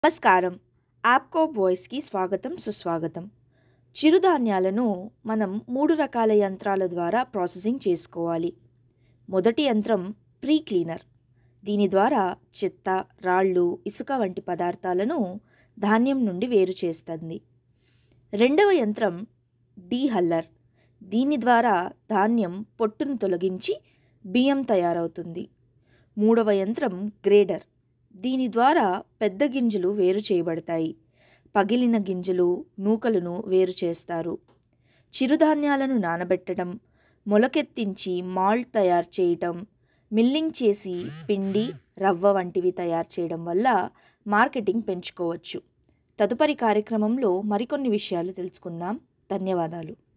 నమస్కారం యాప్కో వాయిస్కి స్వాగతం సుస్వాగతం చిరుధాన్యాలను మనం మూడు రకాల యంత్రాల ద్వారా ప్రాసెసింగ్ చేసుకోవాలి మొదటి యంత్రం ప్రీ క్లీనర్ దీని ద్వారా చెత్త రాళ్ళు ఇసుక వంటి పదార్థాలను ధాన్యం నుండి వేరు చేస్తుంది రెండవ యంత్రం డీహల్లర్ దీని ద్వారా ధాన్యం పొట్టును తొలగించి బియ్యం తయారవుతుంది మూడవ యంత్రం గ్రేడర్ దీని ద్వారా పెద్ద గింజలు వేరు చేయబడతాయి పగిలిన గింజలు నూకలను వేరు చేస్తారు చిరుధాన్యాలను నానబెట్టడం మొలకెత్తించి మాల్ట్ తయారు చేయటం మిల్లింగ్ చేసి పిండి రవ్వ వంటివి తయారు చేయడం వల్ల మార్కెటింగ్ పెంచుకోవచ్చు తదుపరి కార్యక్రమంలో మరికొన్ని విషయాలు తెలుసుకుందాం ధన్యవాదాలు